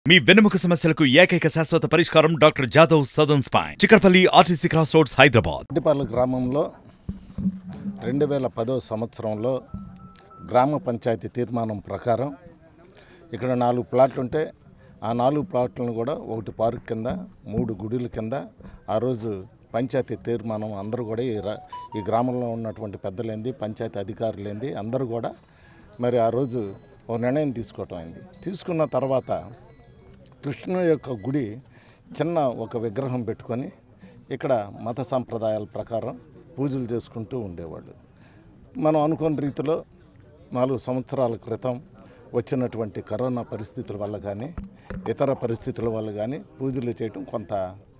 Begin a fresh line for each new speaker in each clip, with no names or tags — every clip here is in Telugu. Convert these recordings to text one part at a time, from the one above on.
మీ వెన్నెముక సమస్యలకు ఏకైక శాశ్వత పరిష్కారం doctor Jadhav Sadan spine Chikkadpally RTC cross roads Hyderabad
Reddipalem గ్రామంలో రెండు వేల పదో సంవత్సరంలో గ్రామ పంచాయతీ తీర్మానం ప్రకారం ఇక్కడ నాలుగు ప్లాట్లు ఉంటే ఆ నాలుగు ప్లాట్లను కూడా ఒకటి పార్క్ కింద మూడు గుడుల కింద ఆ రోజు పంచాయతీ తీర్మానం అందరూ కూడా ఈ రా ఈ గ్రామంలో ఉన్నటువంటి పెద్దలేంది పంచాయతీ అధికారులేంది అందరూ కూడా మరి ఆ రోజు ఒక నిర్ణయం తీసుకోవటం అయింది తీసుకున్న తర్వాత కృష్ణుని యొక్క గుడి చిన్న ఒక విగ్రహం పెట్టుకొని ఇక్కడ మత సాంప్రదాయాల ప్రకారం పూజలు చేసుకుంటూ ఉండేవాళ్ళు మనం అనుకున్న రీతిలో నాలుగు సంవత్సరాల క్రితం వచ్చినటువంటి కరోనా పరిస్థితుల వల్ల కానీ ఇతర పరిస్థితుల వల్ల కానీ పూజలు చేయటం కొంత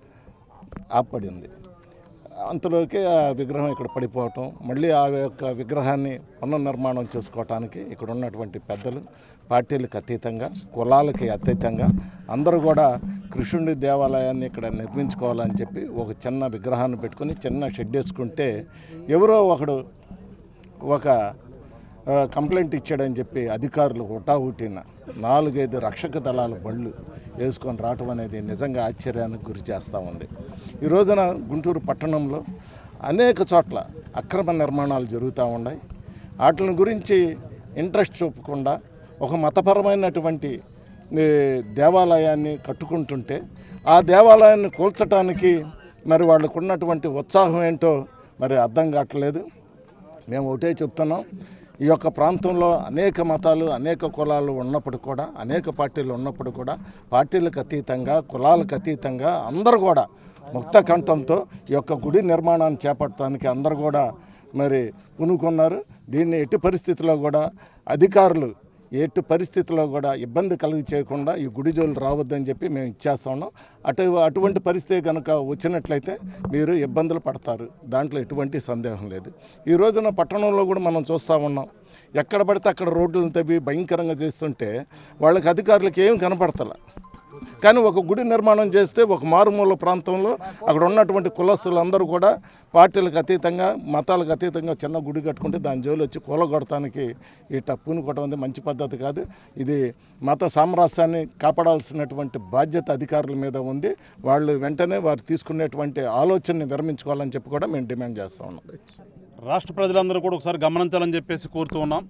ఆపడింది అంతలోకి ఆ విగ్రహం ఇక్కడ పడిపోవటం మళ్ళీ ఆ యొక్క విగ్రహాన్ని పునర్నిర్మాణం చేసుకోవటానికి ఇక్కడ ఉన్నటువంటి పెద్దలు పార్టీలకు అతీతంగా కులాలకి అతీతంగా అందరూ కూడా కృష్ణుడి దేవాలయాన్ని ఇక్కడ నిర్మించుకోవాలని చెప్పి ఒక చిన్న విగ్రహాన్ని పెట్టుకొని చిన్న షెడ్ వేసుకుంటే ఎవరో ఒకడు ఒక ఆ, కంప్లైంట్ ఇచ్చాడని చెప్పి అధికారులు హుటాహుటిన నాలుగైదు రక్షక దళాల బళ్ళు వేసుకొని రావటం అనేది నిజంగా ఆశ్చర్యానికి గురి చేస్తూ ఉంది ఈ రోజున గుంటూరు పట్టణంలో అనేక చోట్ల అక్రమ నిర్మాణాలు జరుగుతూ ఉన్నాయి వాటిని గురించి ఇంట్రెస్ట్ చూపకుండా ఒక మతపరమైనటువంటి ఈ, దేవాలయాన్ని కట్టుకుంటుంటే ఆ దేవాలయాన్ని కూల్చడానికి మరి వాళ్ళకు ఉన్నటువంటి ఉత్సాహం ఏంటో మరి అర్థం కావట్లేదు మేము ఒకటే చెప్తున్నాం ఈ యొక్క ప్రాంతంలో అనేక మతాలు అనేక కులాలు ఉన్నప్పుడు కూడా అనేక పార్టీలు ఉన్నప్పుడు కూడా పార్టీలకు అతీతంగా కులాలకు అతీతంగా అందరూ కూడా ముక్త కంఠంతో ఈ యొక్క గుడి నిర్మాణాన్ని చేపట్టడానికి అందరూ కూడా మరి పునుకున్నారు దీన్ని ఎట్టి పరిస్థితుల్లో కూడా అధికారులు ఎట్టి పరిస్థితుల్లో కూడా ఇబ్బంది కలిగి చేయకుండా ఈ గుడి జోలు రావద్దని చెప్పి మేము ఇచ్చేస్తా ఉన్నాం అటు అటువంటి పరిస్థితి కనుక వచ్చినట్లయితే మీరు ఇబ్బందులు పడతారు దాంట్లో ఎటువంటి సందేహం లేదు ఈ రోజున పట్టణంలో కూడా మనం చూస్తూ ఉన్నాం ఎక్కడ పడితే అక్కడ రోడ్లను తవ్వి భయంకరంగా చేస్తుంటే వాళ్ళకి అధికారులకు ఏం కనపడతల కానీ ఒక గుడి నిర్మాణం చేస్తే ఒక మారుమూల ప్రాంతంలో అక్కడ ఉన్నటువంటి కులస్తులందరూ కూడా పార్టీలకు అతీతంగా మతాలకు అతీతంగా చిన్న గుడి కట్టుకుంటే దాని జోలు వచ్చి కూలగొడటానికి ఈ టప్పుని కొట్టడం మంచి పద్ధతి కాదు ఇది మత సామరస్యాన్ని కాపాడాల్సినటువంటి బాధ్యత అధికారుల మీద ఉంది వాళ్ళు వెంటనే వారు తీసుకునేటువంటి ఆలోచనని విరమించుకోవాలని చెప్పి కూడా మేము డిమాండ్ చేస్తా ఉన్నాం
రాష్ట్ర ప్రజలందరూ కూడా ఒకసారి గమనించాలని చెప్పేసి కోరుతూ ఉన్నాం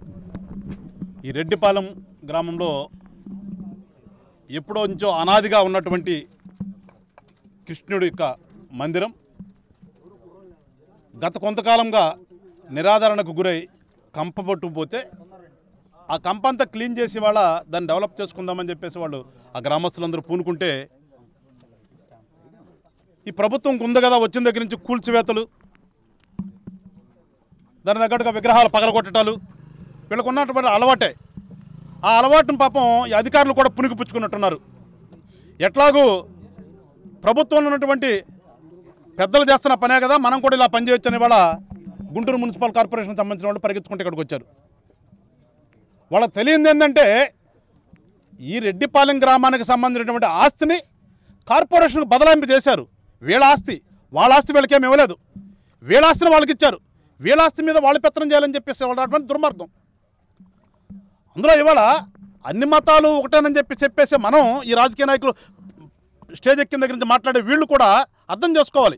ఈ రెడ్డిపాలెం గ్రామంలో ఎప్పుడో నుంచో అనాదిగా ఉన్నటువంటి కృష్ణుడి యొక్క మందిరం గత కొంతకాలంగా నిరాదరణకు గురై కంపబట్టుకుపోతే ఆ కంప అంతా క్లీన్ చేసి వాళ్ళ దాన్ని డెవలప్ చేసుకుందామని చెప్పేసి వాళ్ళు ఆ గ్రామస్తులందరూ పూనుకుంటే ఈ ప్రభుత్వం ఉంది కదా వచ్చిన దగ్గర నుంచి కూల్చివేతలు దాని తగ్గట్టుగా విగ్రహాలు పగలగొట్టడాలు వీళ్ళకు ఉన్నటువంటి అలవాటే ఆ అలవాటును పాపం ఈ అధికారులు కూడా పుణికిపుచ్చుకున్నట్టున్నారు ఎట్లాగూ ప్రభుత్వంలో ఉన్నటువంటి పెద్దలు చేస్తున్న పనే కదా మనం కూడా ఇలా పనిచేయొచ్చు అని వాళ్ళ గుంటూరు మున్సిపల్ కార్పొరేషన్ సంబంధించిన వాళ్ళు పరిగెత్తుకుంటే ఇక్కడికి వచ్చారు వాళ్ళకి తెలియంది ఏంటంటే ఈ రెడ్డిపాలెం గ్రామానికి సంబంధించినటువంటి ఆస్తిని కార్పొరేషన్కు బదలాయింపు చేశారు వీళ్ళ ఆస్తి వాళ్ళ ఆస్తి వీళ్ళకేం ఇవ్వలేదు వీళ్ళ ఆస్తిని వాళ్ళకి ఇచ్చారు వీళ్ళ ఆస్తి మీద వాళ్ళు పెత్తనం చేయాలని చెప్పేసి వాళ్ళటువంటి దుర్మార్గం అందులో ఇవాళ అన్ని మతాలు ఒకటేనని చెప్పి చెప్పేసి మనం ఈ రాజకీయ నాయకులు స్టేజ్ ఎక్కిన దగ్గర నుంచి మాట్లాడే వీళ్ళు కూడా అర్థం చేసుకోవాలి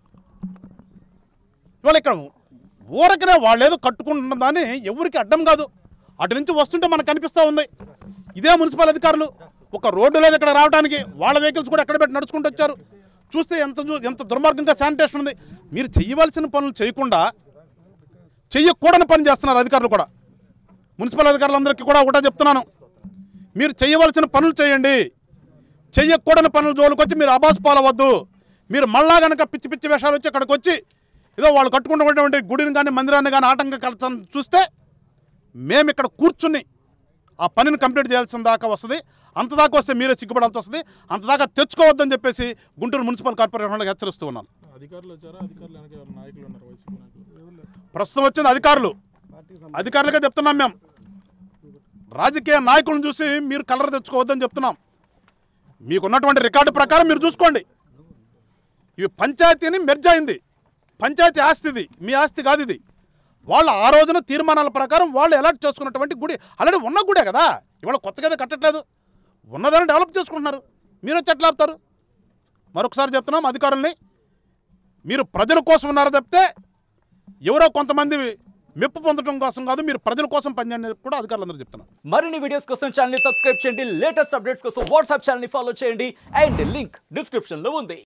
ఇవాళ ఇక్కడ ఊరకనే వాళ్ళు ఏదో కట్టుకుంటున్న దాన్ని ఎవరికి అడ్డం కాదు అటు నుంచి వస్తుంటే మనకు కనిపిస్తూ ఉంది ఇదే మున్సిపల్ అధికారులు ఒక రోడ్డు లేదు ఇక్కడ రావడానికి వాళ్ళ వెహికల్స్ కూడా ఎక్కడ పెట్టి నడుచుకుంటూ వచ్చారు చూస్తే ఎంత చూ- ఎంత దుర్మార్గంగా శానిటేషన్ ఉంది మీరు చేయవలసిన పనులు చేయకుండా చెయ్యకూడని పని చేస్తున్నారు అధికారులు కూడా మున్సిపల్ అధికారులందరికీ కూడా ఒకటే చెప్తున్నాను మీరు చేయవలసిన పనులు చేయండి చెయ్యకూడని పనులు జోలికొచ్చి మీరు అబాస్ పాలవద్దు మీరు మళ్ళా కనుక పిచ్చి పిచ్చి వేషాలు వచ్చి ఇక్కడికి వచ్చి ఏదో వాళ్ళు కట్టుకున్నటువంటి గుడిని కానీ మందిరాన్ని కానీ ఆటంకం కలసం చూస్తే మేము ఇక్కడ కూర్చుని ఆ పనిని కంప్లీట్ చేయాల్సిన దాకా వస్తుంది అంతదాకా వస్తే మీరే సిగ్గుపడాల్సి వస్తుంది అంతదాకా తెచ్చుకోవద్దని చెప్పేసి గుంటూరు మున్సిపల్ కార్పొరేషన్ వాళ్ళకి హెచ్చరిస్తూ ఉన్నాను
అధికారులు వచ్చారా అధికారులు వెనక ఎవరు నాయకులు ఉన్నారు వైసీపీ నాయకులు ఎవరు లేరు.
ప్రస్తుతం వచ్చింది అధికారులు
పార్టీకి
అధికారులుగా చెప్తున్నాం మేము రాజకీయ నాయకులను చూసి మీరు కలర్ తెచ్చుకోవద్దని చెప్తున్నాం మీకున్నటువంటి రికార్డు ప్రకారం మీరు చూసుకోండి ఇవి పంచాయతీని మెర్జ్ అయింది పంచాయతీ ఆస్తి ఇది మీ ఆస్తి కాదు ఇది వాళ్ళు ఆ రోజున తీర్మానాల ప్రకారం వాళ్ళు ఎలర్ట్ చేసుకున్నటువంటి గుడి ఆల్రెడీ ఉన్న గుడే కదా ఇవాళ కొత్తగా ఏదో కట్టట్లేదు ఉన్నదాన్ని డెవలప్ చేసుకుంటున్నారు మీరు వచ్చి ఎట్లా ఆపుతారు మరొకసారి చెప్తున్నాం అధికారుల్ని మీరు ప్రజల కోసం ఉన్నారో తప్పితే ఎవరో కొంతమంది మెప్పు పొందడం కోసం కాదు మీరు ప్రజల కోసం పనిచేయండి కూడా అధికారులందరూ చెప్తున్నారు
మరిన్ని వీడియోస్ కోసం ఛానల్ సబ్స్క్రైబ్ చేయండి లేటెస్ట్ అప్డేట్స్ కోసం వాట్సాప్ ఛానల్ ఫాలో చేయండి అండ్ లింక్ డిస్క్రిప్షన్ లో ఉంది